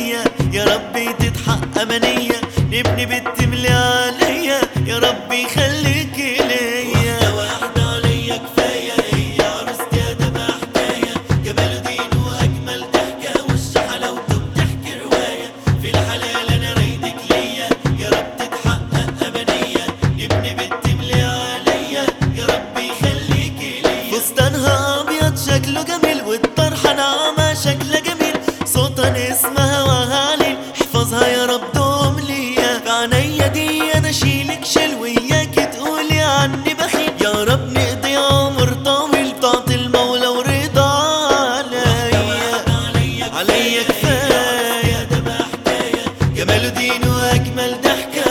ليا يا ربي تتحقق أمنية نبني بيت ملي عليا يا ربي خليكي ليا واحدة واحدة عليا كفاية هي عروستي ده حكاية جمال دين وأجمل ضحكة وش حلاوته بتحكي رواية في الحلال أنا رايدك ليا يا رب تتحقق أمنية نبني بيت ملي عليا يا ربي خليكي ليا فستانها أبيض شكله جميل والطرحة ناعمة شكلها جميل صوتها اسمها وهالي احفظها يا رب دوم ليا في عينيا دي انا شيلك شيل وياك تقولي عني بخيل يا رب نقضي عمر طويل تعطي المولى ورضا عليا عليا كفايه جمال دين واجمل ضحكه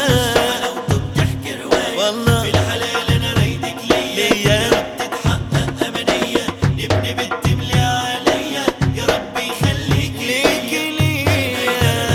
والله في الحلال انا رايدك ليا يا رب تتحقق امانيه نبني بنت ملي عليا يا رب يخليك ليكي ليا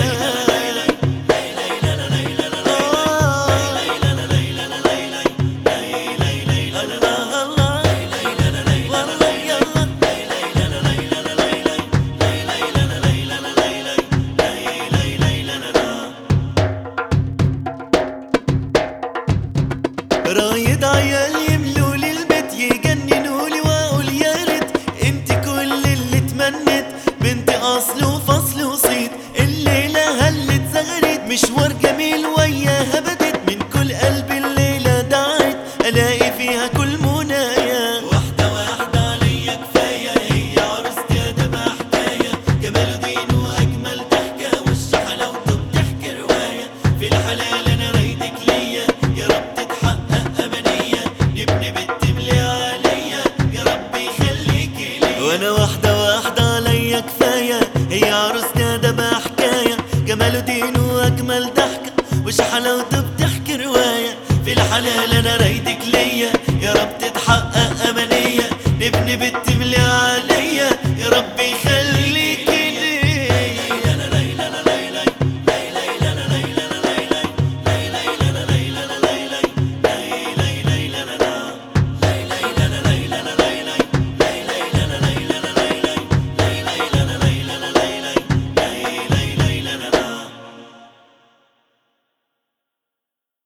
رايد عيال يملولي البيت يجننولي واقول يا ريت انت كل اللي تمنيت بنت اصل وفصل وصيت الليله هلت زغرت مشوار جميل وياها بدت من كل قلبي الليله دعت الاقي فيها كل منايا واحده واحده عليا كفايه هي عروستي ده حكايه جمال دين واجمل ضحكه وش حلاوته بتحكي روايه في الحلال انا رايدك ليا يا رب تتحقق امانيه نبني بنت ملي عليا يا رب يخليكي ليا وانا واحده واحده عليا كفايه هي عروستي ده حكايه جمال دين واجمل ضحكه وش حلاوته بتحكي روايه في الحلال انا رايدك ليا